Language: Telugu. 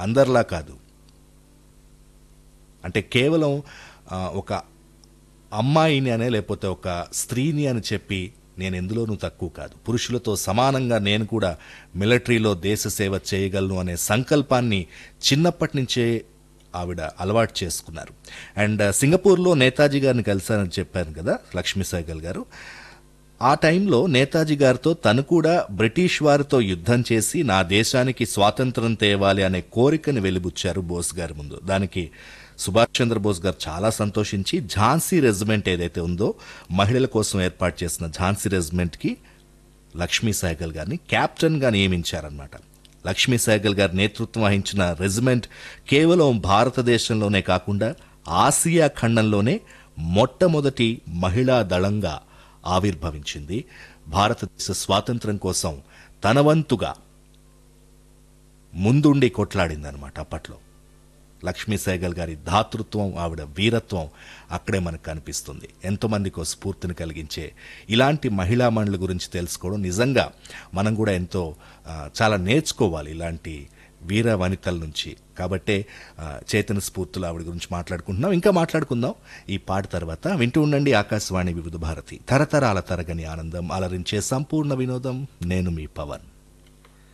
అందరిలా కాదు అంటే కేవలం ఆ, ఒక అమ్మాయిని అనే లేకపోతే ఒక స్త్రీని అని చెప్పి నేను ఎందులోనూ తక్కువ కాదు పురుషులతో సమానంగా నేను కూడా మిలిటరీలో దేశ సేవ చేయగలను అనే సంకల్పాన్ని చిన్నప్పటి నుంచే ఆవిడ అలవాటు చేసుకున్నారు అండ్ సింగపూర్లో నేతాజీ గారిని కలిశానని చెప్పాను కదా లక్ష్మీ సైగల్ గారు ఆ టైంలో నేతాజీ గారితో తను కూడా బ్రిటిష్ వారితో యుద్ధం చేసి నా దేశానికి స్వాతంత్రం తేవాలి అనే కోరికని వెలిబుచ్చారు బోస్ గారి ముందు దానికి సుభాష్ చంద్రబోస్ గారు చాలా సంతోషించి ఝాన్సీ రెజిమెంట్ ఏదైతే ఉందో మహిళల కోసం ఏర్పాటు చేసిన ఝాన్సీ రెజిమెంట్కి లక్ష్మీ సైగల్ గారిని కెప్టెన్గా నియమించారనమాట లక్ష్మీ సైగల్ గారి నేతృత్వం వహించిన రెజిమెంట్ కేవలం భారతదేశంలోనే కాకుండా ఆసియా ఖండంలోనే మొట్టమొదటి మహిళా దళంగా ఆవిర్భవించింది భారతదేశ స్వాతంత్రం కోసం తన వంతుగా ముందుండి కొట్లాడిందనమాట అప్పట్లో లక్ష్మీ సైగల్ గారి ధాతృత్వం ఆవిడ వీరత్వం అక్కడే మనకు కనిపిస్తుంది ఎంతోమందికో స్ఫూర్తిని కలిగించే ఇలాంటి మహిళా మండలి గురించి తెలుసుకోవడం నిజంగా మనం కూడా ఎంతో ఆ, చాలా నేర్చుకోవాలి ఇలాంటి వీర వనితల నుంచి కాబట్టే ఆ, చైతన్య స్ఫూర్తులు ఆవిడ గురించి మాట్లాడుకుంటున్నాం ఇంకా మాట్లాడుకుందాం ఈ పాట తర్వాత వింటూ ఉండండి ఆకాశవాణి వివిధ భారతి తరతరాల తరగని ఆనందం అలరించే సంపూర్ణ వినోదం నేను మీ పవన్